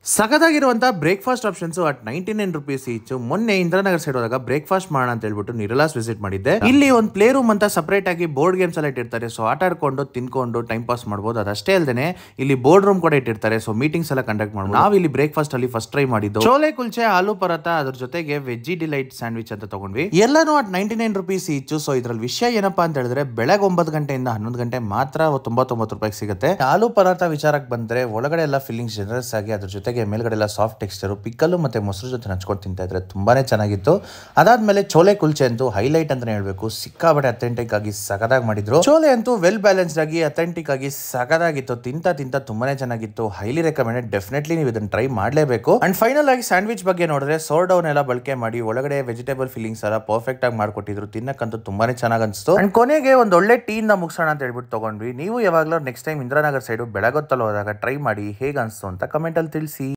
ಸಖತ್ತಾಗಿರುವಂಥ breakfast options at ninety nine rupees each ಮೊನ್ನೆ Indiranagar side ಹೋದಾಗ breakfast ಮಾಡೋಣ ಅಂತ ಹೇಳ್ಬಿಟ್ಟು ನಿರಲಾಸ್ ವಿಸಿಟ್ ಮಾಡಿದ್ದೆ ಇಲ್ಲಿ ಒಂದು ಪ್ಲೇ ರೂಮ್ ಅಂತ ಸಪರೇಟ್ ಆಗಿ ಬೋರ್ಡ್ ಗೇಮ್ಸ್ ಎಲ್ಲ ಇಟ್ಟಿರ್ತಾರೆ ಸೊ ಆಟ ಆಡ್ಕೊಂಡು ತಿನ್ಕೊಂಡು ಟೈಮ್ ಪಾಸ್ ಮಾಡ್ಬೋದು ಅದಷ್ಟೇ ಅಲ್ಲದೆ ಇಲ್ಲಿ ಬೋರ್ಡ್ ರೂಮ್ ಕೂಡ ಇಟ್ಟಿರ್ತಾರೆ ಸೊ ಮೀಟಿಂಗ್ಸ್ ಎಲ್ಲ ಕಂಡಕ್ಟ್ ಮಾಡ್ಬೋದು ನಾವು ಇಲ್ಲಿ ಬ್ರೇಕ್ಫಾಸ್ಟ್ ಅಲ್ಲಿ ಫಸ್ಟ್ ಟ್ರೈ ಮಾಡಿದ್ದು ಚೋಲೆ ಕುಲ್ಚೆ ಆಲೂ ಪರಾತ ಅದ್ರ ಜೊತೆಗೆ ವೆಜ್ಜಿ ಡಿಲೈಟ್ ಸ್ಯಾಂಡ್ವಿಚ್ ಅಂತ ತಗೊಂಡ್ವಿ ಎಲ್ಲಾನು at ninety nine rupees each so ಇದ್ರಲ್ಲಿ ವಿಷಯ ಏನಪ್ಪಾ ಅಂತ ಹೇಳಿದ್ರೆ ಬೆಳಗ್ಗೆ ಒಂಬತ್ತು ಗಂಟೆಯಿಂದ ಹನ್ನೊಂದು ಗಂಟೆ ಮಾತ್ರ ತೊಂಬತ್ತೊಂಬತ್ತು ರೂಪಾಯಿಗೆ ಸಿಗುತ್ತೆ ಆಲೂ ಪರಾಟ ವಿಚಾರಕ್ಕೆ ಬಂದ್ರೆ ಒಳಗಡೆ ಎಲ್ಲ ಫಿಲ್ಲಿಂಗ್ಸ್ ಜನರಸ್ ಆಗಿ ಅದ್ರ ಜೊತೆಗೆ ಮೇಲ್ಗಡೆ ಎಲ್ಲ ಸಾಫ್ಟ್ ಟೆಕ್ಸ್ಚರು ಪಿಕ್ಕಲ್ಲು ಮತ್ತೆ ಮೊಸರು ಜೊತೆ ಹಂಚ್ಕೊಂಡು ತಿಂತಾ ಇದ್ರೆ ತುಂಬಾನೇ ಚೆನ್ನಾಗಿತ್ತು ಅದಾದ್ಮೇಲೆ ಚೋಲೆ ಕುಲ್ಚೆ ಅಂತೂ ಹೈಲೈಟ್ ಅಂತಾನೆ ಹೇಳ್ಬೇಕು ಸಿಕ್ಕಾಬಟ್ಟೆ ಅಥೆಂಟಿಕ್ ಆಗಿ ಸಖದಾಗಿ ಮಾಡಿದ್ರು ಚೋಲೆ ಅಂತೂ ವೆಲ್ ಬ್ಯಾಲೆನ್ಸ್ಡ್ ಆಗಿ ಅಥೆಂಟಿಕ್ ಆಗಿ ಸಖದಾಗಿತ್ತು ತಿಂತ ತಿಂತ ತುಂಬಾನೇ ಚೆನ್ನಾಗಿತ್ತು ಹೈಲಿ ರೆಕಮೆಂಡೆಡ್ ಡೆಫಿನೆಟ್ಲಿ ನೀವು ಇದನ್ನ ಟ್ರೈ ಮಾಡಲೇಬೇಕು ಅಂಡ್ ಫೈನಲ್ ಆಗಿ ಸ್ಯಾಂಡ್ವಿಚ್ ಬಗ್ಗೆ ನೋಡಿದ್ರೆ ಸೋರ್ ಡೌನ್ ಎಲ್ಲ ಬಳಕೆ ಮಾಡಿ ಒಳಗಡೆ ವೆಜಿಟೇಬಲ್ ಫೀಲಿಂಗ್ಸ್ ಎಲ್ಲ ಪರ್ಫೆಕ್ಟ್ ಆಗಿ ಮಾಡ್ಕೊಟ್ಟಿದ್ರು ತಿನ್ನಕ್ಕಂತೂ ತುಂಬಾನೇ ಚೆನ್ನಾಗಿ ಅನಿಸ್ತು ಅಂಡ್ ಕೊನೆಗೆ ಒಂದು ಒಳ್ಳೆ ಟೀನ ಮುಗಿಸೋಣ ಅಂತ ಹೇಳ್ಬಿಟ್ಟು ತಗೊಂಡ್ವಿ ನೀವು ಯಾವಾಗಲೂ ನೆಕ್ಸ್ಟ್ ಟೈಮ್ ಇಂದ್ರಾನಗರ್ ಸೈಡು ಬೆಳಗೊತ್ತಲ್ಲಿ ಹೋದಾಗ ಟ್ರೈ ಮಾಡಿ ಹೇಗೆ ಅನಿಸ್ತು ಅಂತ ಕಮೆಂಟ್ ಅಲ್ಲಿ ತಿಳಿಸಿ